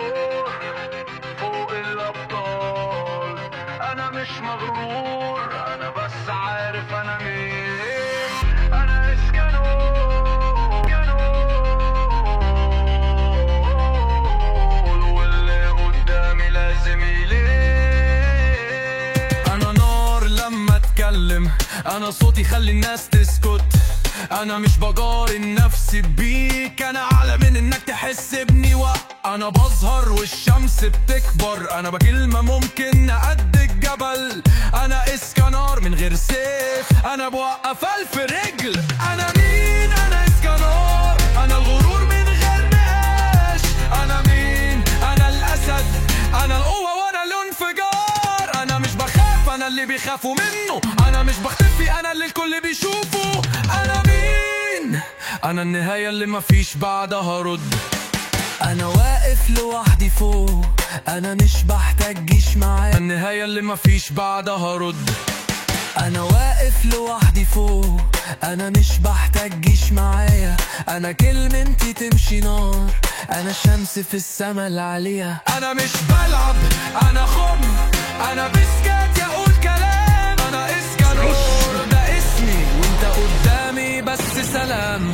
غرور فوق الأبطال أنا مش مغرور أنا بس عارف أنا مين أنا اسكانول واللي قدامي لازم يلين انا نار لما اتكلم انا صوتي خلي الناس تسكت انا مش بقارن نفسي بيك انا اعلى من انك تحس بني و انا بظهر والشمس بتكبر انا بكلمة ممكن قد الجبل انا اسكنار من غير سيف انا بوقف الف رجل انا مين انا اسكنار انا الغرور من غير نقاش انا مين انا الاسد انا القوة وانا الانفجار انا مش بخاف انا اللي بيخافوا منه انا مش بختفي انا اللي الكل بيشوفه انا مين انا النهاية اللي مفيش بعدها رد انا واقف لوحدي فوق انا مش بحتاج جيش معايا النهاية اللي مفيش بعدها رد انا واقف لوحدي فوق انا مش بحتاج جيش معايا انا كلمتي تمشي نار انا شمس في السما العالية انا مش بلعب انا خم انا بسكت يقول كلام انا اسكالور ده اسمي وانت قدامي بس سلام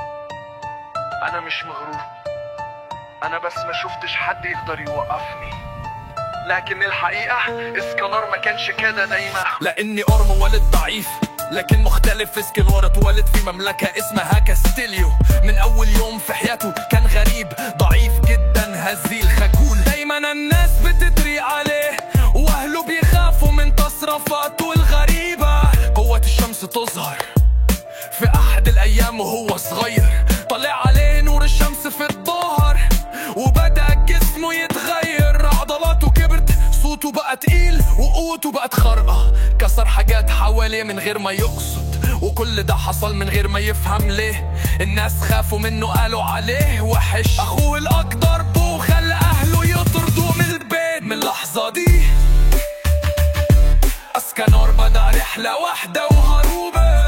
أنا مش مغرور أنا بس ما شفتش حد يقدر يوقفني لكن الحقيقة اسكالار ما كانش كده دايما لاني ارم ولد ضعيف لكن مختلف في سكيلور اتولد في مملكة اسمها كاستيليو من اول يوم في حياته كان غريب ضعيف جدا هزيل خجول دايما الناس بتدري عليه واهله بيخافوا من تصرفاته الغريبة قوة الشمس تظهر في احد الايام وهو صغير طلع عليه نور الشمس في الظهر وبدا جسمه يتغير عضلاته كبرت صوته بقى تقيل وقوته بقت خارقة كسر حاجات حواليه من غير ما يقصد وكل ده حصل من غير ما يفهم ليه الناس خافوا منه قالوا عليه وحش اخوه الاكبر بو خلى اهله يطردوه من البيت من اللحظة دي اسكنور بدا رحلة واحدة وهروبة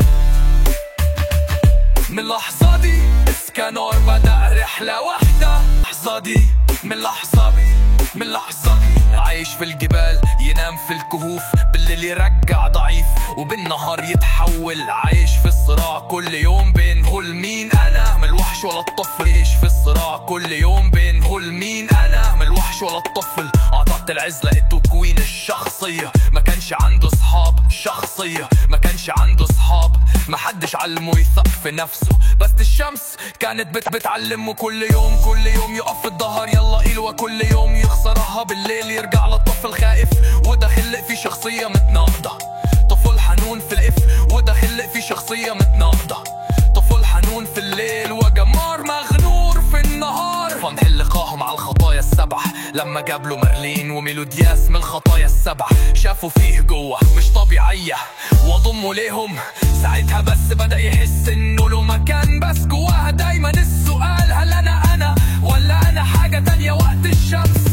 من اللحظة دي اسكانور بدأ رحلة واحدة اللحظة دي من لحظة من اللحظة دي عايش في الجبال ينام في الكهوف بالليل يرجع ضعيف وبالنهار يتحول عايش في الصراع كل يوم بين هل مين انا من الوحش ولا الطفل عايش في الصراع كل يوم بين هل مين انا من الوحش ولا الطفل اعطت العز لقيته كوين الشخصية ما كانش عنده صحاب شخصية ما كانش عنده صحاب ما حدش علمه يثق في نفسه بس الشمس كانت بت بتعلمه كل يوم كل يوم يقف في الظهر يلا إلوة كل يوم يخسرها بالليل يرجع للطفل خائف وده خلق فيه شخصية متناقضة طفل حنون في الإف وده خلق فيه شخصية متناقضة طفل حنون في الليل وجمار مغنور في النهار فنحل لقاهم على الخطايا السبع لما جابله مارلين وميلودياس من الخطايا السبع شافوا فيه جوه مش طبيعية وضموا ليهم ساعتها بس بدأ يحس انه له مكان بس جواها دايما السؤال هل انا انا ولا انا حاجة تانية وقت الشمس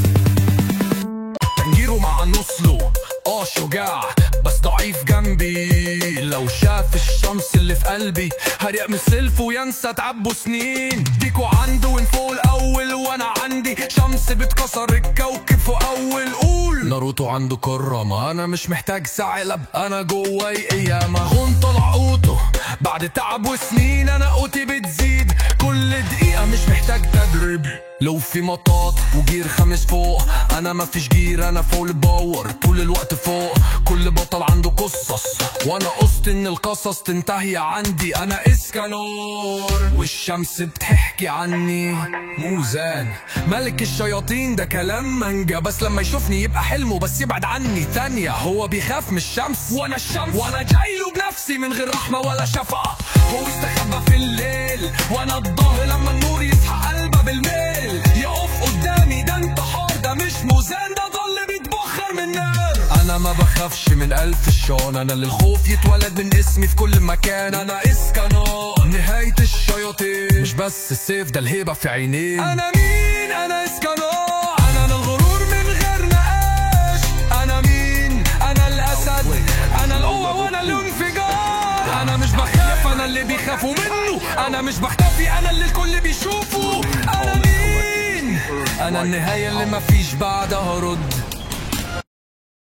تنجيره مع نصله اه شجاع بس ضعيف جنبي لو شاف الشمس اللي في قلبي هريق من سلف وينسى تعبه سنين ديكو عنده ونفوق الاول وانا عندي شمس بتكسر الكوكب في اول قول ناروتو عنده كرامة انا مش محتاج ثعلب انا جواي قيامة غون طلع قوته بعد تعب وسنين انا قوتي بتزيد كل دقيقة مش محتاج تدريب لو في مطاط وجير خامس فوق انا ما فيش جير انا فول باور طول الوقت فوق كل بطل عنده قصص وانا قصت ان القصص تنتهي عندي انا اسكالور والشمس بتحكي عني موزان ملك الشياطين ده كلام مانجا بس لما يشوفني يبقى حلمه بس يبعد عني ثانية هو بيخاف من الشمس وانا الشمس وانا جاي له بنفسي من غير رحمة ولا شفقة هو استخبى في الليل وانا الظهر لما النور يصحى قلبه بالميل يقف قدامي ده انتحار ده مش موزان ده ضل بيتبخر من نار انا ما بخافش من الف الشان انا اللي الخوف يتولد من اسمي في كل مكان انا اسكنار نهاية الشياطين مش بس السيف ده الهيبة في عينين انا مين انا اسكنار انا الغرور من غير نقاش انا مين انا الاسد انا القوة وانا الانفجار انا مش بخاف انا اللي بيخافوا منه انا مش بختفي انا اللي الكل بيشوفه انا مين انا النهاية اللي ما فيش بعدها رد